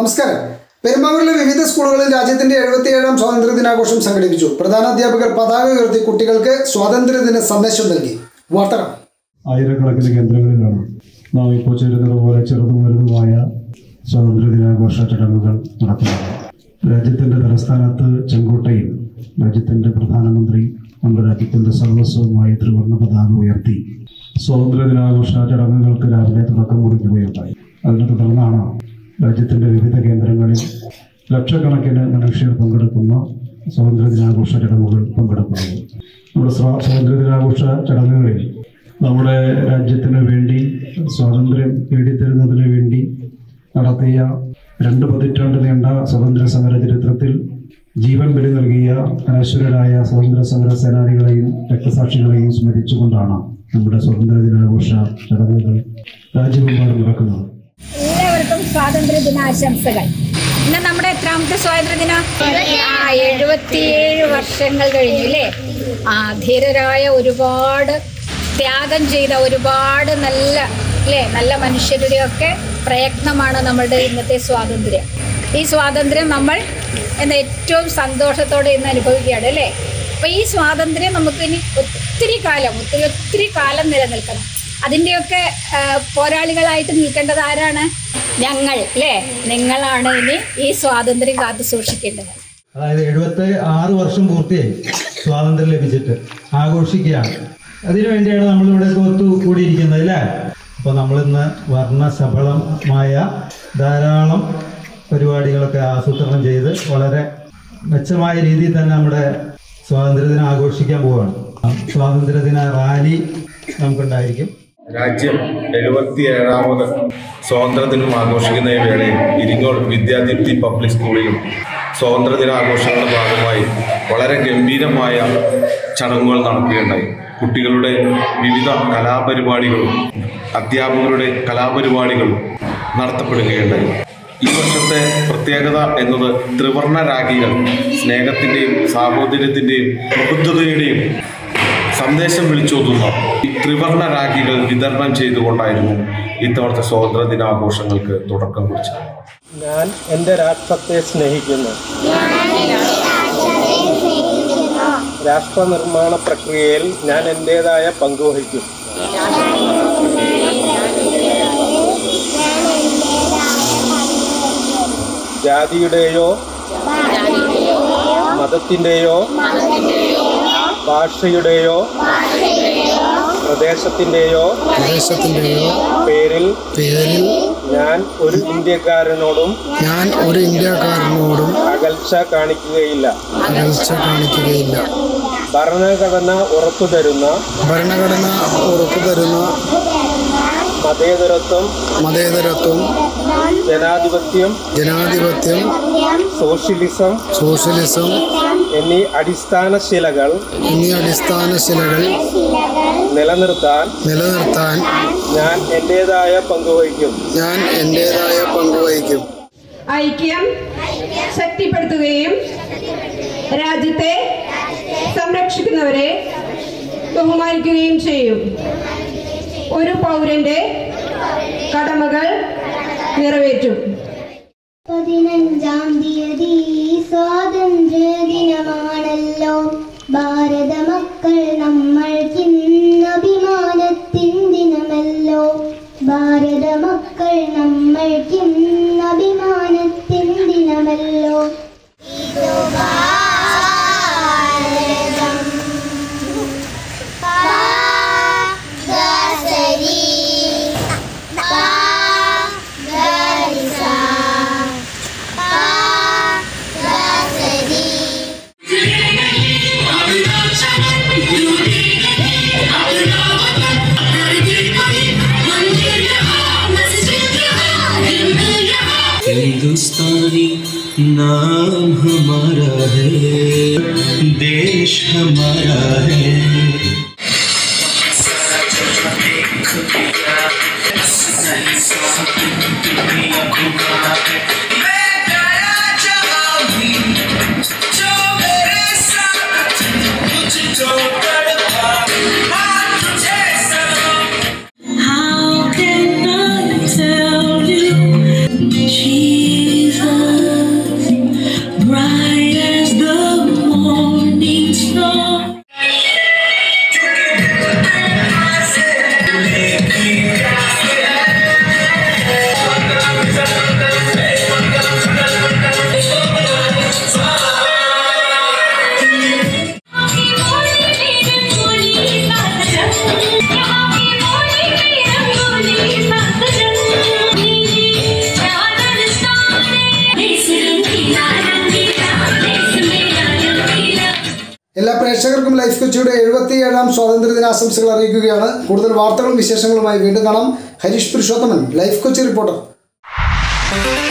നമസ്കാരം പെരുമ്പാവൂരിലെ വിവിധ സ്കൂളുകളിൽ രാജ്യത്തിന്റെ എഴുപത്തിയേഴാം സ്വാതന്ത്ര്യ ദിനാഘോഷം സംഘടിപ്പിച്ചു പ്രധാന അധ്യാപകർ പതാക ഉയർത്തി കുട്ടികൾക്ക് സ്വാതന്ത്ര്യദിന സന്ദേശം നൽകി വാർത്തകൾ ആയിരക്കണക്കിന് കേന്ദ്രങ്ങളിലാണ് നാം ഇപ്പോൾ ചേരുന്നത് പോലെ ചെറുതും വലുതുമായ സ്വാതന്ത്ര്യ ദിനാഘോഷ ചടങ്ങുകൾ നടത്തുന്നത് രാജ്യത്തിന്റെ തലസ്ഥാനത്ത് ചെങ്കോട്ടയിൽ രാജ്യത്തിന്റെ പ്രധാനമന്ത്രി നമ്മുടെ രാജ്യത്തിന്റെ സർവസ്വമായ ത്രിവർണ്ണ പതാക ഉയർത്തി സ്വാതന്ത്ര്യ ദിനാഘോഷ ചടങ്ങുകൾക്ക് രാവിലെ തുടക്കം കുറിക്കുകയുണ്ടായി അതിനെ തുടർന്നാണ് രാജ്യത്തിന്റെ വിവിധ കേന്ദ്രങ്ങളിൽ ലക്ഷക്കണക്കിന് മനുഷ്യർ പങ്കെടുക്കുന്ന സ്വാതന്ത്ര്യ ദിനാഘോഷ ചടങ്ങുകൾ പങ്കെടുക്കുന്നത് നമ്മുടെ സ്വാ- സ്വാതന്ത്ര്യ ദിനാഘോഷ ചടങ്ങുകളിൽ നമ്മുടെ രാജ്യത്തിന് വേണ്ടി സ്വാതന്ത്ര്യം നേടിത്തരുന്നതിന് വേണ്ടി നടത്തിയ രണ്ട് പതിറ്റാണ്ട് നീണ്ട സ്വാതന്ത്ര്യ സമര ചരിത്രത്തിൽ ജീവൻ ബലി നൽകിയ അനശ്വരരായ സ്വാതന്ത്ര്യ സമര സേനാനികളെയും രക്തസാക്ഷികളെയും സ്മരിച്ചുകൊണ്ടാണ് നമ്മുടെ സ്വാതന്ത്ര്യ ദിനാഘോഷ ചടങ്ങുകൾ രാജ്യമെമ്പാടും നടക്കുന്നത് എല്ലാവർക്കും സ്വാതന്ത്ര്യ ദിനാശംസകൾ ഇന്ന് നമ്മുടെ എത്രാമത്തെ സ്വാതന്ത്ര്യ ദിനം ആ എഴുപത്തിയേഴ് വർഷങ്ങൾ കഴിഞ്ഞു അല്ലേ ആ ധീരരായ ഒരുപാട് ത്യാഗം ചെയ്ത ഒരുപാട് നല്ല അല്ലേ നല്ല മനുഷ്യരുടെയൊക്കെ പ്രയത്നമാണ് നമ്മളുടെ ഇന്നത്തെ സ്വാതന്ത്ര്യം ഈ സ്വാതന്ത്ര്യം നമ്മൾ എന്താ ഏറ്റവും സന്തോഷത്തോടെ ഇന്ന് അനുഭവിക്കുകയാണ് അല്ലേ അപ്പോൾ ഈ സ്വാതന്ത്ര്യം നമുക്ക് ഇനി ഒത്തിരി കാലം ഒത്തിരി ഒത്തിരി കാലം നിലനിൽക്കണം അതിൻ്റെയൊക്കെ ആ, പോരാളികളായിട്ട് നിൽക്കേണ്ടത് ആരാണ് ഞങ്ങൾ അല്ലേ നിങ്ങളാണ് ഇനി ഈ സ്വാതന്ത്ര്യം കാത്തു സൂക്ഷിക്കേണ്ടത് അതായത് എഴുപത്തി ആറ് വർഷം പൂർത്തിയായി സ്വാതന്ത്ര്യം ലഭിച്ചിട്ട് ആഘോഷിക്കുകയാണ് അതിനു വേണ്ടിയാണ് നമ്മളിവിടെ ഒത്തു കൂടിയിരിക്കുന്നത് അല്ലേ അപ്പോൾ നമ്മളിന്ന് വർണ്ണസഫലമായ ധാരാളം പരിപാടികളൊക്കെ ആസൂത്രണം ചെയ്ത് വളരെ മെച്ചമായ രീതിയിൽ തന്നെ നമ്മുടെ സ്വാതന്ത്ര്യദിനം ആഘോഷിക്കാൻ പോവുകയാണ് സ്വാതന്ത്ര്യദിന റാലി നമുക്കുണ്ടായിരിക്കും രാജ്യം എഴുപത്തിയേഴാമത് സ്വാതന്ത്ര്യദിനം ആഘോഷിക്കുന്ന ഈ വേളയിൽ ഇരിങ്ങോൾ വിദ്യാദീപ്തി പബ്ലിക് സ്കൂളിലും സ്വാതന്ത്ര്യദിനാഘോഷങ്ങളുടെ ഭാഗമായി വളരെ ഗംഭീരമായ ചടങ്ങുകൾ നടക്കുകയുണ്ടായി കുട്ടികളുടെ വിവിധ കലാപരിപാടികളും അധ്യാപകരുടെ കലാപരിപാടികളും നടത്തപ്പെടുകയുണ്ടായി ഈ വർഷത്തെ പ്രത്യേകത എന്നത് ത്രിവർണ രാഖികൾ സ്നേഹത്തിൻ്റെയും സാഹോദര്യത്തിൻ്റെയും പ്രബുദ്ധതയുടെയും സന്ദേശം വിളിച്ചോതുന്ന ഈ ത്രിവർണ രാഖികൾ വിതരണം ചെയ്തുകൊണ്ടായിരുന്നു ഇത്തവണത്തെ സ്വാതന്ത്ര്യ ദിനാഘോഷങ്ങൾക്ക് തുടക്കം കുറിച്ചത് ഞാൻ എൻ്റെ രാഷ്ട്രത്തെ സ്നേഹിക്കുന്നു രാഷ്ട്ര നിർമ്മാണ പ്രക്രിയയിൽ ഞാൻ എൻ്റെതായ പങ്കുവഹിക്കും ജാതിയുടെയോ മതത്തിൻ്റെയോ ഭാഷയുടെയോ പ്രദേശത്തിൻ്റെയോ പ്രദേശത്തിൻ്റെയോ പേരിൽ പേരിൽ ഞാൻ ഒരു ഇന്ത്യക്കാരനോടും ഞാൻ ഒരു ഇന്ത്യക്കാരനോടും അകൽച്ച കാണിക്കുകയില്ല അകൽച്ച കാണിക്കുകയില്ല ഭരണഘടന ഉറപ്പുതരുന്ന ഭരണഘടന ഉറപ്പുതരുന്ന മതേതരത്വം മതേതരത്വം ജനാധിപത്യം ജനാധിപത്യം സോഷ്യലിസം സോഷ്യലിസം എന്നീ അടിസ്ഥാന ശിലകൾ എന്നീ അടിസ്ഥാന ശിലകൾ നിലനിർത്താൻ നിലനിർത്താൻ ഞാൻ എൻ്റെതായ പങ്കുവഹിക്കും ഞാൻ എൻ്റെതായ പങ്കുവഹിക്കും ഐക്യം ശക്തിപ്പെടുത്തുകയും രാജ്യത്തെ സംരക്ഷിക്കുന്നവരെ ബഹുമാനിക്കുകയും ചെയ്യും ഒരു പൗരന്റെ കടമകൾ നിറവേറ്റും പതിനഞ്ചാം തീയതി സ്വാതന്ത്ര്യ ദിനമാണല്ലോ ഭാരത മക്കൾ നമ്മൾക്കിന്ന് അഭിമാനത്തിൻ ദിനമല്ലോ ഭാരത മക്കൾ നമ്മൾക്കിന്ന് അഭിമാനത്തിൻ ദിനമല്ലോ ഇതു ഭാരതം പാകസരി പാകരിസ പാകസരി हिंदुस्तानी नाम हमारा है देश हमारा है How can I tell you she's Life കൊച്ചിയുടെ എഴുപത്തിയേഴാം സ്വാതന്ത്ര്യ ദിനാശംസകൾ അറിയിക്കുകയാണ് കൂടുതൽ വാർത്തകളും വിശേഷങ്ങളുമായി വീണ്ടും കാണാം ഹരീഷ് പുരുഷോത്തമൻ ലൈഫ് കൊച്ചി റിപ്പോർട്ടർ